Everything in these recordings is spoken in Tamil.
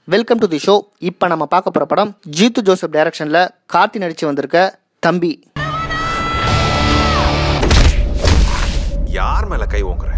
வெல்கம் டு தி ஷோ இப்போ நம்ம பார்க்க போகிற படம் ஜீத்து ஜோசப் டைரக்ஷனில் கார்த்தி நடித்து வந்திருக்க தம்பி யார் மேல கை ஓங்குற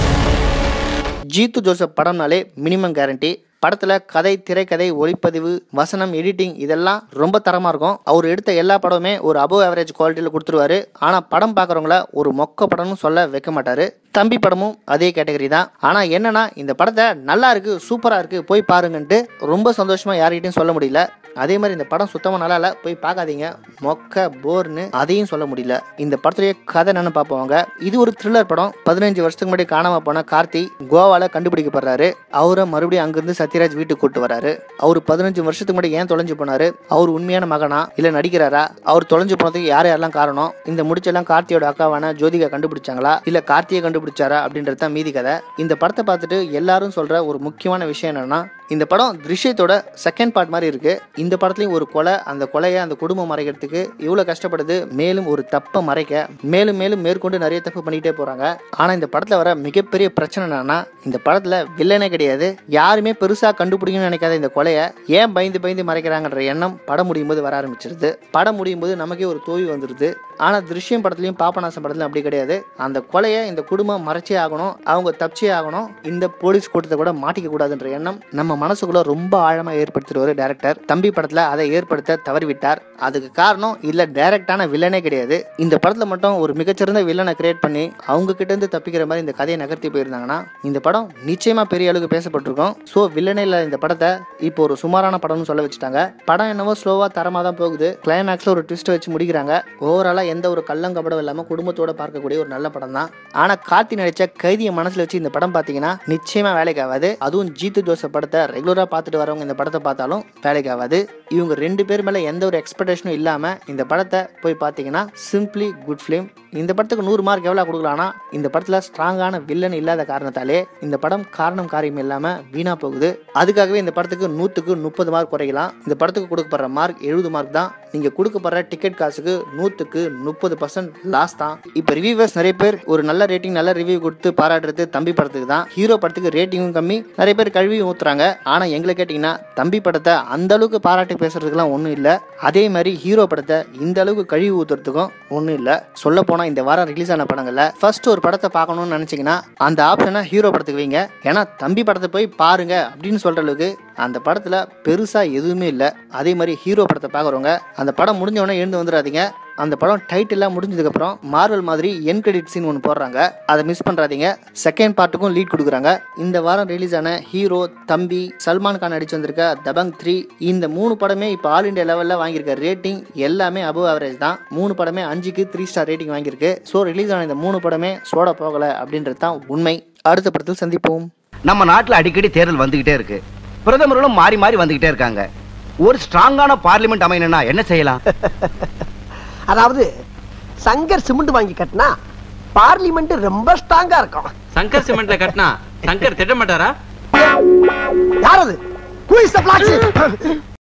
ஜீத்து ஜோசப் படம்னாலே மினிமம் கேரண்டி படத்தில் கதை திரைக்கதை ஒளிப்பதிவு வசனம் எடிட்டிங் இதெல்லாம் ரொம்ப தரமாக இருக்கும் அவர் எடுத்த எல்லா படமுமே ஒரு அபோவ் ஆவரேஜ் குவாலிட்டியில் கொடுத்துருவாரு ஆனால் படம் பார்க்குறவங்கள ஒரு மொக்க படம்னு சொல்ல வைக்க மாட்டார் தம்பி படமும் அதே கேட்டகரி தான் ஆனால் என்னன்னா இந்த படத்தை நல்லா இருக்கு சூப்பராக இருக்கு போய் பாருங்கன்ட்டு ரொம்ப சந்தோஷமாக யார்கிட்டையும் சொல்ல முடியல அதே மாதிரி இந்த படம் சுத்தமாக நல்லா இல்லை போய் பார்க்காதீங்க மொக்க போர்னு அதையும் சொல்ல முடியல இந்த படத்துடைய கதை என்னன்னு பார்ப்போங்க இது ஒரு த்ரில்லர் படம் பதினஞ்சு வருஷத்துக்கு முன்னாடி காணாம போன கார்த்தி கோவால கண்டுபிடிக்கப்படுறாரு அவரை மறுபடியும் அங்கிருந்து சத்யராஜ் வீட்டுக்கு கூட்டு வராரு அவர் பதினஞ்சு வருஷத்துக்கு முன்னாடி ஏன் தொலைஞ்சு போனாரு அவர் உண்மையான மகனா இல்ல நடிக்கிறாரா அவர் தொலைஞ்சு போனதுக்கு யார் யாரெல்லாம் காரணம் இந்த முடிச்செல்லாம் கார்த்தியோட அக்காவான ஜோதிகா கண்டுபிடிச்சாங்களா இல்ல கார்த்தியை கண்டுபிடிச்சாரா அப்படின்றது தான் மீதி கதை இந்த படத்தை பார்த்துட்டு எல்லாரும் சொல்ற ஒரு முக்கியமான விஷயம் என்னன்னா இந்த படம் திருஷ்யத்தோட செகண்ட் பார்ட் மாதிரி இருக்கு இந்த படத்துலயும் ஒரு கொலை அந்த கொலையை அந்த குடும்பம் மறைக்கிறதுக்கு இவ்வளவு கஷ்டப்படுது மேலும் ஒரு தப்பை மறைக்க மேலும் மேலும் மேற்கொண்டு நிறைய தப்பு பண்ணிட்டே போறாங்க ஆனா இந்த படத்துல வர மிகப்பெரிய பிரச்சனை என்னன்னா இந்த படத்துல வில்லனே கிடையாது யாருமே பெருசா கண்டுபிடிக்கணும்னு நினைக்காத இந்த கொலையை ஏன் பயந்து பயந்து மறைக்கிறாங்கன்ற எண்ணம் படம் முடியும் போது வர ஆரம்பிச்சிருது படம் முடியும் போது நமக்கே ஒரு தோல்வி வந்துருது ஆனா திருஷ்யம் படத்துலயும் பாபநாசம் படத்துலயும் அப்படி கிடையாது அந்த கொலையை இந்த குடும்பம் மறைச்சே ஆகணும் அவங்க தப்பிச்சே ஆகணும் இந்த போலீஸ் கூட்டத்தை கூட மாட்டிக்க கூடாதுன்ற எண்ணம் நம்ம மனசுக்குள்ள ரொம்ப ஆழமா ஏற்படுத்திடுவாரு டேரக்டர் தம்பி படத்துல அதை ஏற்படுத்த தவறிவிட்டார் அதுக்கு காரணம் இல்ல டைரக்டான வில்லனே கிடையாது இந்த படத்துல மட்டும் ஒரு மிகச்சிறந்த வில்லனை கிரியேட் பண்ணி அவங்க கிட்ட இருந்து தப்பிக்கிற மாதிரி இந்த கதையை நகர்த்தி போயிருந்தாங்கன்னா இந்த படம் நிச்சயமா பெரிய அளவுக்கு பேசப்பட்டிருக்கும் ஸோ வில்லனே இல்ல இந்த படத்தை இப்போ ஒரு சுமாரான படம்னு சொல்ல வச்சுட்டாங்க படம் என்னவோ ஸ்லோவா தரமா தான் போகுது கிளைமேக்ஸ்ல ஒரு ட்விஸ்ட் வச்சு முடிக்கிறாங்க ஓவராலா எந்த ஒரு கள்ளங்கபடம் இல்லாம குடும்பத்தோட பார்க்கக்கூடிய ஒரு நல்ல படம் தான் ஆனா கார்த்தி நடிச்ச கைதியை மனசுல வச்சு இந்த படம் பாத்தீங்கன்னா நிச்சயமா வேலைக்கு ஆகாது அதுவும் ஜீத்து ஜோசப் படத்தை ரெகுலரா பார்த்துட்டு வரவங்க இந்த படத்தை பார்த்தாலும் வேலைக்கு ஆகாது இவங்க ரெண்டு பேர் மேல எந்த ஒரு எக்ஸ்பெக்டேஷனும் இல்லாம இந்த படத்தை போய் பார்த்தீங்கன்னா சிம்பிளி குட் ஃபிலிம் இந்த படத்துக்கு நூறு மார்க் எவ்வளோ கொடுக்கலாம்னா இந்த படத்தில் ஸ்ட்ராங்கான வில்லன் இல்லாத காரணத்தாலே இந்த படம் காரணம் காரியம் இல்லாமல் வீணாக போகுது அதுக்காகவே இந்த படத்துக்கு நூற்றுக்கு முப்பது மார்க் குறைக்கலாம் இந்த படத்துக்கு கொடுக்கப்படுற மார்க் எழுபது மார்க் தான் நீங்கள் கொடுக்கப்படுற டிக்கெட் காசுக்கு நூற்றுக்கு முப்பது பர்சன்ட் லாஸ் தான் இப்போ ரிவ்யூவர்ஸ் நிறைய பேர் ஒரு நல்ல ரேட்டிங் நல்ல ரிவ்யூ கொடுத்து பாராட்டுறது தம்பி படத்துக்கு தான் ஹீரோ படத்துக்கு ரேட்டிங்கும் கம்மி நிறைய பேர் கழுவி ஊத்துறாங்க ஆனால் எங்களை கேட்டிங்கன்னா தம்பி படத்தை அந்த அளவுக்கு பாராட்டி பேசுறதுக்குலாம் ஒன்றும் இல்லை அதே மாதிரி ஹீரோ படத்தை இந்த அளவுக்கு கழுவி ஊத்துறதுக்கும் ஒன்றும் இல்லை சொல்ல போனால் இந்த வாரம் ரிலீஸ் ஆன படங்கள்ல ஃபர்ஸ்ட் ஒரு படத்தை பார்க்கணும்னு நினச்சிங்கன்னா அந்த ஆப்ஷனை ஹீரோ படத்துக்கு வைங்க ஏன்னா தம்பி படத்தை போய் பாருங்க அப்படின்னு சொல்ற அளவுக்கு அந்த படத்தில் பெருசாக எதுவுமே இல்லை அதே மாதிரி ஹீரோ படத்தை பார்க்குறவங்க அந்த படம் முடிஞ்ச உடனே எழுந்து வந்துடாதீங்க அந்த படம் டைட்டில்லாம் முடிஞ்சதுக்கப்புறம் மார்வல் மாதிரி என் கிரெடிட் சீன் ஒன்று போடுறாங்க அதை மிஸ் பண்ணுறாதீங்க செகண்ட் பார்ட்டுக்கும் லீட் கொடுக்குறாங்க இந்த வாரம் ரிலீஸ் ஆன ஹீரோ தம்பி சல்மான் கான் நடிச்சு வந்திருக்க தபங் த்ரீ இந்த மூணு படமே இப்போ ஆல் இண்டியா லெவலில் வாங்கியிருக்க ரேட்டிங் எல்லாமே அபவ் ஆவரேஜ் தான் மூணு படமே அஞ்சுக்கு த்ரீ ஸ்டார் ரேட்டிங் வாங்கியிருக்கு ஸோ ரிலீஸ் ஆன இந்த மூணு படமே சோட போகலை அப்படின்றது தான் உண்மை அடுத்த படத்தில் சந்திப்போம் நம்ம நாட்டுல அடிக்கடி தேர்தல் வந்துகிட்டே இருக்கு பிரதமர்களும் மாறி மாறி வந்துகிட்டே இருக்காங்க ஒரு ஸ்ட்ராங்கான பார்லிமெண்ட் அமையணும்னா என்ன செய்யலாம் அதாவது சங்கர் சிமெண்ட் வாங்கி கட்டினா பார்லிமெண்ட் ரொம்ப ஸ்ட்ராங்கா இருக்கும் சங்கர் சிமெண்ட்ல கட்டினா சங்கர் திட்ட மாட்டாரா யார் அது Who is the black sheep?